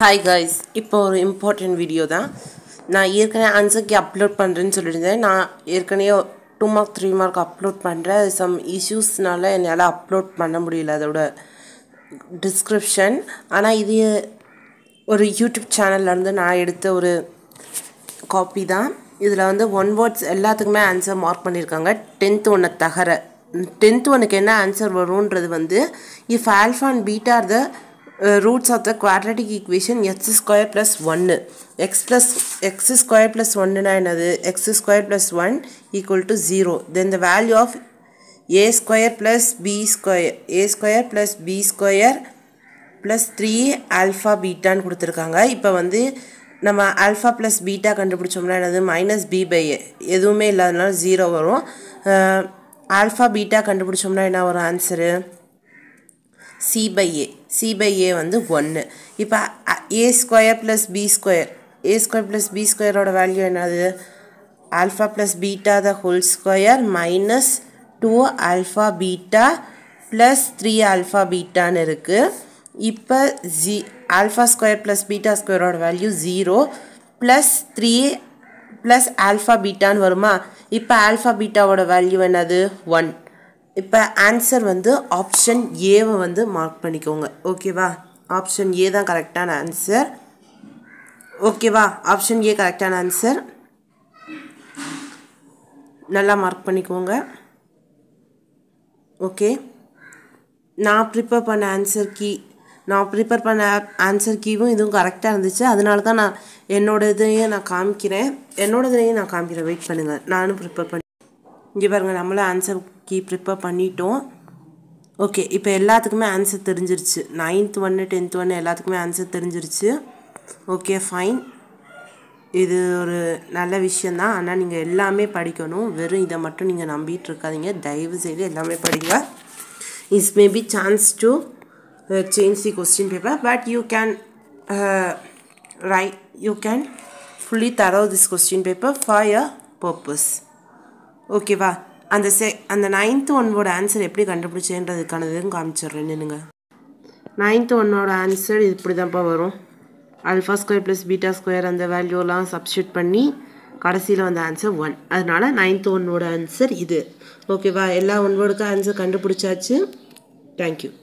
hi guys இப்போ ஒரு important video தான் நான் ஏற்கனவே ஆன்சர்க்கு அப்லோட் பண்ணுறேன்னு சொல்லியிருந்தேன் நான் ஏற்கனவே two mark three mark upload பண்ணுறேன் சம் இஷ்யூஸ்னால என்னால் அப்லோட் பண்ண முடியல அதோட டிஸ்கிரிப்ஷன் ஆனால் இது ஒரு யூடியூப் சேனல்லேருந்து நான் எடுத்த ஒரு காப்பி தான் இதில் வந்து ஒன் வேர்ட்ஸ் எல்லாத்துக்குமே ஆன்சர் மார்க் பண்ணியிருக்காங்க டென்த் ஒன்றை தகர டென்த் ஒனுக்கு என்ன ஆன்சர் வரும்ன்றது வந்து if alpha and beta are the roots of the quadratic equation x square plus ஒன்று x plus x square plus ஒன்றுனா என்னது x square plus one equal to zero then the value of a square plus b square a square plus b square plus three alpha பீட்டான்னு கொடுத்துருக்காங்க இப்போ வந்து நம்ம alpha plus beta கண்டுபிடிச்சோம்னா என்னது minus B by ஏ எதுவுமே இல்லாதனால ஜீரோ வரும் alpha beta கண்டுபிடிச்சோம்னா என்ன வரும் answer c by a c by a வந்து ஒன்று இப்போ a square plus b square a square plus b ஸ்கொயரோட வேல்யூ என்னது alpha plus beta the whole square minus two alpha beta plus three alpha பீட்டான்னு இருக்குது இப்போ ஜி ஆல்ஃபா ஸ்கொயர் ப்ளஸ் பீட்டா ஸ்கொயரோட value zero plus three plus alpha பீட்டான்னு வருமா இப்போ ஆல்ஃபா பீட்டாவோட வேல்யூ என்னது ஒன் இப்போ ஆன்சர் வந்து ஆப்ஷன் ஏவை வந்து மார்க் பண்ணிக்கோங்க ஓகேவா ஆப்ஷன் ஏ தான் கரெக்டான ஆன்சர் ஓகேவா ஆப்ஷன் ஏ கரெக்டான ஆன்சர் நல்லா மார்க் பண்ணிக்கோங்க ஓகே நான் ப்ரிப்பேர் பண்ண ஆன்சர் கீ நான் ப்ரிப்பேர் பண்ண ஆன்சர் கீவும் இதுவும் கரெக்டாக இருந்துச்சு அதனால தான் நான் என்னோட இதையும் நான் காமிக்கிறேன் என்னோட இதையும் நான் காமிக்கிறேன் வெயிட் பண்ணுங்கள் நானும் ப்ரிப்பேர் பண்ணி இங்கே பாருங்கள் நம்மளும் ஆன்சர் கீ ப்ரிப்பேர் பண்ணிட்டோம் ஓகே இப்போ எல்லாத்துக்குமே ஆன்சர் தெரிஞ்சிருச்சு நைன்த் ஒன்று டென்த் ஒன்று எல்லாத்துக்குமே ஆன்சர் தெரிஞ்சிருச்சு ஓகே ஃபைன் இது ஒரு நல்ல விஷயந்தான் ஆனால் நீங்கள் எல்லாமே படிக்கணும் வெறும் இதை மட்டும் நீங்கள் நம்பிட்டு இருக்காதீங்க தயவு செய்து எல்லாமே படிங்க is maybe chance to change the question paper but you can write you can fully thorough this question paper for your purpose ஓகேவா அந்த செ அந்த நைன்த்து ஒன்னோட ஆன்சர் எப்படி கண்டுபிடிச்சேன்றதுக்கான இதுவும் காமிச்சிடுறேன் நின்னுங்க நைன்த்து ஒன்னோட ஆன்சர் இது இப்படி தான்ப்பா வரும் alpha square plus beta square அந்த வேல்யூலாம் சப்ஸ்டியூட் பண்ணி கடைசியில் வந்த ஆன்சர் ஒன் அதனால நைன்த்து ஒன்னோட ஆன்சர் இது ஓகேவா எல்லா ஒன் வேர்டுக்கும் ஆன்சர் கண்டுபிடிச்சாச்சு தேங்க்யூ